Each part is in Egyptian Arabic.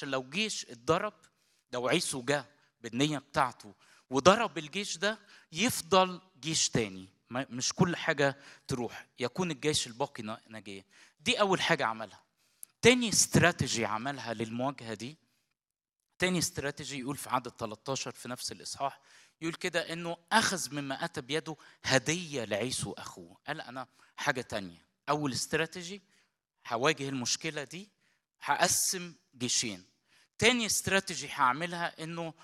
عشان لو جيش اتضرب لو عيسو جه بالنيه بتاعته وضرب الجيش ده يفضل جيش تاني ما- مش كل حاجه تروح يكون الجيش الباقي نا- ناجيه دي اول حاجه عملها تاني استراتيجي عملها للمواجهه دي تاني استراتيجي يقول في عدد 13 في نفس الاصحاح يقول كده انه اخذ مما اتى بيده هديه لعيسو اخوه قال انا حاجه تانية اول استراتيجي هواجه المشكله دي هقسم جيشين تاني استراتيجي هعملها انه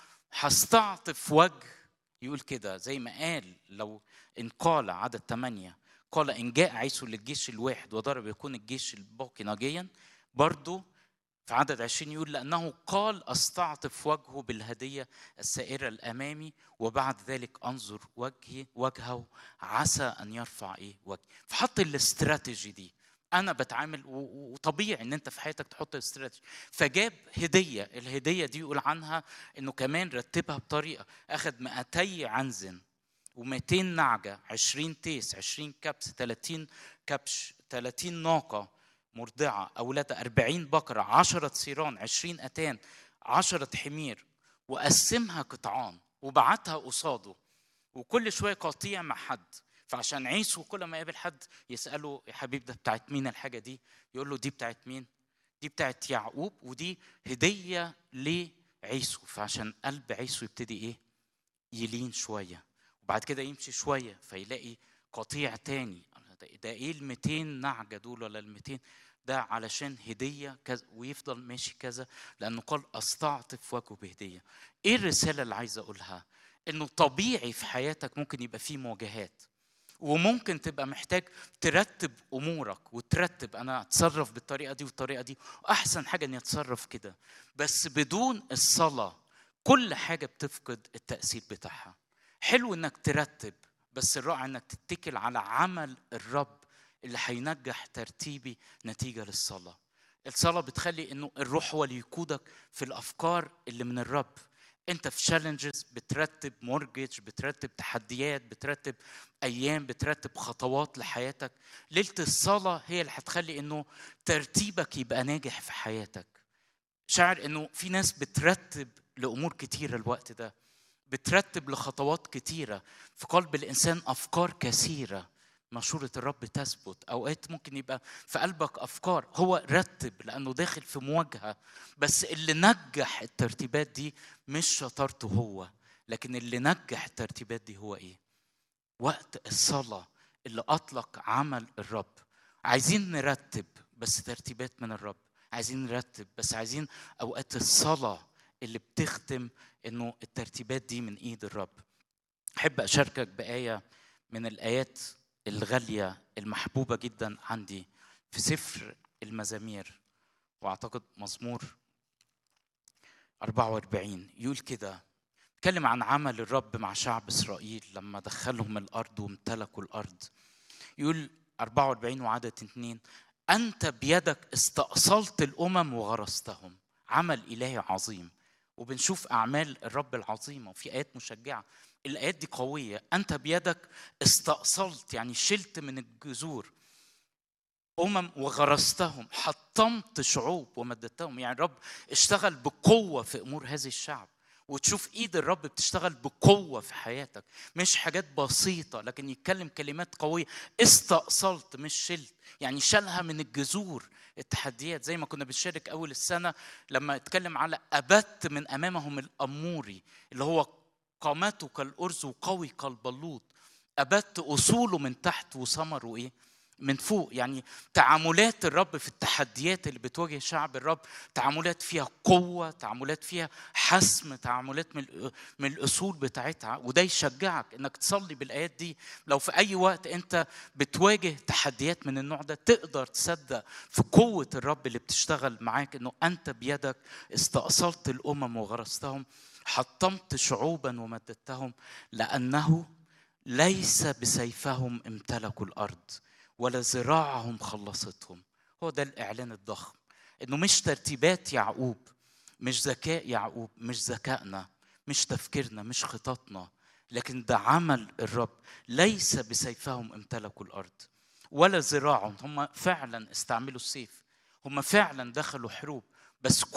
هستعطف وجه يقول كده زي ما قال لو ان قال عدد ثمانية قال ان جاء عيسو للجيش الواحد وضرب يكون الجيش الباقي ناجيا برضو في عدد عشرين يقول لأنه قال أستعطف وجهه بالهدية السائرة الأمامي وبعد ذلك أنظر وجهي وجهه عسى أن يرفع إيه وجهي فحط الاستراتيجي دي أنا بتعامل و- و- وطبيعي إن أنت في حياتك تحط استراتيجي فجاب هدية الهدية دي يقول عنها إنه كمان رتبها بطريقة أخذ 200 عنزن و200 نعجة 20 تيس 20 كبس 30 كبش 30 ناقة مرضعة أولادها 40 بقرة 10 صيران 20 أتان 10 حمير وقسمها قطعان وبعتها قصاده وكل شوية قطيع مع حد فعشان عيسو كل ما يقابل حد يسأله يا حبيب ده بتاعت مين الحاجة دي يقول له دي بتاعت مين دي بتاعت يعقوب ودي هدية لعيسو فعشان قلب عيسو يبتدي ايه يلين شوية وبعد كده يمشي شوية فيلاقي قطيع تاني ده- ده ايه ال 200 نعجة دول ولا ال 200 ده علشان هدية كذا ويفضل ماشي كذا لأنه قال أستعطف وجهه بهدية ايه الرسالة اللي عايز أقولها انه طبيعي في حياتك ممكن يبقى فيه مواجهات وممكن تبقى محتاج ترتب امورك وترتب انا اتصرف بالطريقه دي والطريقه دي واحسن حاجه اني اتصرف كده بس بدون الصلاه كل حاجه بتفقد التاثير بتاعها حلو انك ترتب بس الرائع انك تتكل على عمل الرب اللي هينجح ترتيبي نتيجه للصلاه الصلاه بتخلي انه الروح هو اللي يقودك في الافكار اللي من الرب انت في تشالنجز بترتب مورجج بترتب تحديات بترتب ايام بترتب خطوات لحياتك ليله الصلاه هي اللي هتخلي انه ترتيبك يبقى ناجح في حياتك شاعر انه في ناس بترتب لامور كتيره الوقت ده بترتب لخطوات كتيره في قلب الانسان افكار كثيره مشورة الرب تثبت أوقات ممكن يبقى في قلبك أفكار هو رتب لأنه داخل في مواجهة بس اللي نجح الترتيبات دي مش شطارته هو لكن اللي نجح الترتيبات دي هو إيه؟ وقت الصلاة اللي أطلق عمل الرب عايزين نرتب بس ترتيبات من الرب عايزين نرتب بس عايزين أوقات الصلاة اللي بتختم إنه الترتيبات دي من إيد الرب أحب أشاركك بآية من الآيات الغالية المحبوبة جدا عندي في سفر المزامير وأعتقد مزمور 44 يقول كده اتكلم عن عمل الرب مع شعب اسرائيل لما دخلهم الارض وامتلكوا الارض يقول 44 وعدد اثنين انت بيدك استأصلت الامم وغرستهم عمل الهي عظيم وبنشوف اعمال الرب العظيمه وفي ايات مشجعه الايات دي قويه انت بيدك استأصلت يعني شلت من الجذور امم وغرستهم حطمت شعوب ومددتهم يعني الرب اشتغل بقوه في امور هذه الشعب وتشوف ايد الرب بتشتغل بقوه في حياتك مش حاجات بسيطه لكن يتكلم كلمات قويه استأصلت مش شلت يعني شالها من الجذور التحديات زي ما كنا بنشارك اول السنه لما اتكلم على ابت من امامهم الاموري اللي هو قامته كالارز وقوي كالبلوط ابت اصوله من تحت وثمره ايه من فوق يعني تعاملات الرب في التحديات اللي بتواجه شعب الرب تعاملات فيها قوة تعاملات فيها حسم تعاملات من من الأصول بتاعتها وده يشجعك إنك تصلي بالآيات دي لو في أي وقت أنت بتواجه تحديات من النوع ده تقدر تصدق في قوة الرب اللي بتشتغل معاك إنه أنت بيدك استأصلت الأمم وغرستهم حطمت شعوبا ومددتهم لأنه ليس بسيفهم امتلكوا الأرض ولا ذراعهم خلصتهم هو ده الاعلان الضخم انه مش ترتيبات يعقوب مش ذكاء يعقوب مش ذكائنا مش تفكيرنا مش خططنا لكن ده عمل الرب ليس بسيفهم امتلكوا الارض ولا ذراعهم هم فعلا استعملوا السيف هم فعلا دخلوا حروب بس